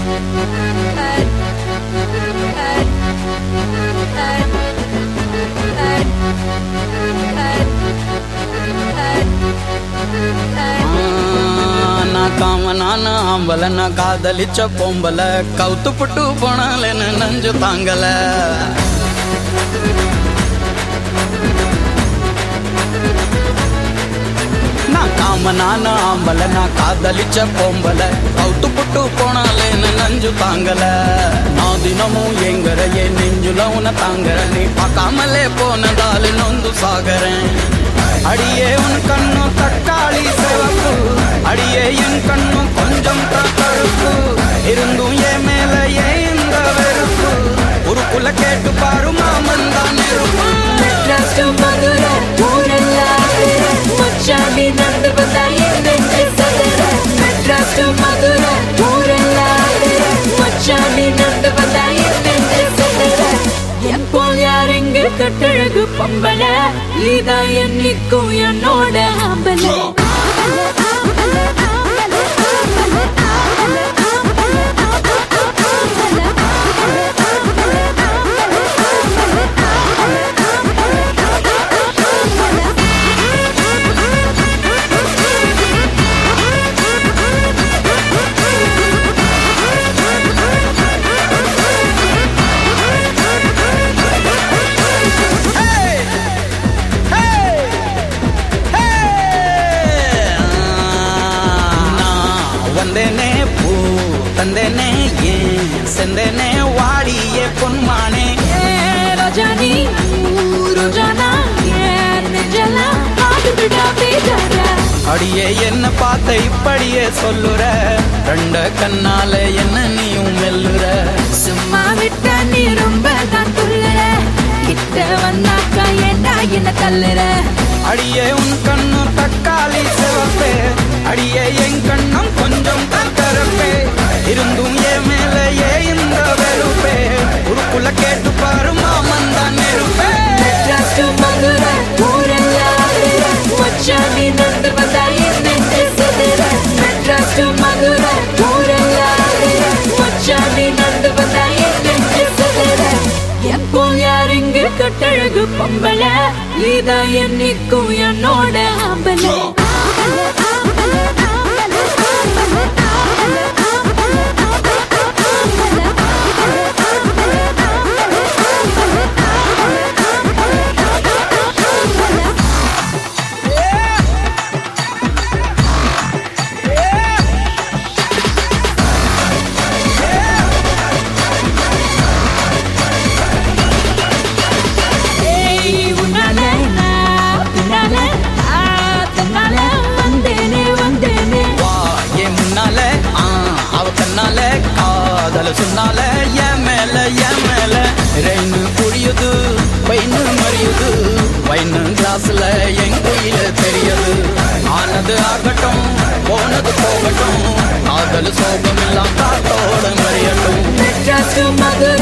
நான் காமனான ஆம்பல நான் காதலிச்ச பொம்பல கவுத்து புட்டு போனாலேன்னு நஞ்சு தாங்கல நான் காமனான ஆம்பல நான் காதலிச்ச பொம்பல கவுத்து புட்டு போனாலேன்னு நஞ்சு தாங்கல நான் தினமும் எங்கற என் நெஞ்சுல உன தாங்கற நீ பார்க்காமலே போனதால நொந்து சாகறேன் அடியே உன் கண்ணும் தக்காளி சிவப்பு அடியே என் கண்ணும் கொஞ்சம் கருப்பு இருந்தும் என் மேல ஏன் இந்த வெறுப்பு உருக்குள்ள கேட்டு பாரு மாமன் தான் நெருப்பு மெட்ராஸ் to மதுரை ஊரெல்லாம் மச்சாண்டி நடந்து வந்தா என் நெஞ்சை சதுர மெட்ராஸ் to மதுரை ஊரெல்லாம் மச்சாண்டி நடந்து வந்தா என் நெஞ்சை சதுர என் போல் யார் இங்கு கட்டழகு பொம்பல இதான் என்னைக்கும் என்னோட ஆம்பல வந்தேனே பூ தந்தேனே ஏன் செந்தேனே வாடியே பொன்மானே ரோஜானி ரோஜானா ஏன் நெஞ்செல்லாம் காட்டு விடா பேசாத அடியே என்ன பார்த்த இப்படியே சொல்லுற ரெண்ட கண்ணால என்ன நீயும் மெல்லுற சும்மா விட்ட நீ ரொம்ப தான் துள்ளுற கிட்ட வந்தாக்கா ஏண்டா என்ன தள்ளுற அடியே உன் கண்ணும் தக்காளி சிவப்பே அடியே என் கண்ணும் கொஞ்சம் கருப்பே இருந்தும் என் மேல ஏ இந்த வெறுப்பே உருக்குள்ள கேட்டு பாரு மாமன் தான் நெருப்பே மெட்ராஸ் to மதுரை ஊரெல்லாம் மச்சாண்டி நடந்து வந்தா என் நெஞ்சை சிதற மெட்ராஸ் to மதுரை ஊரெல்லாம் மச்சாண்டி நடந்து வந்தா என் நெஞ்சை சிதற என் போல் யார் இங்கு கட்டழகு பொம்பல இதான் என்னைக்கும் என்னோட ஆம்பல ஏய் உன்னால நான் பின்னால ஆ தன்னால வந்தேனே வந்தேனே வா என் முன்னால ஆ, அவ கண்ணால காதல சொன்னால என் மேல என் மேல ரெயின்னு புரியுது பைன்னு மறியுது பைன்னு கிளாஸ்ல என் குயில தெரியுது ஆனது ஆகட்டும் போனது போகட்டும் காதல் சோகம் எல்லாம் காத்தோட மறியட்டும் மெட்ராஸ் to மதுரை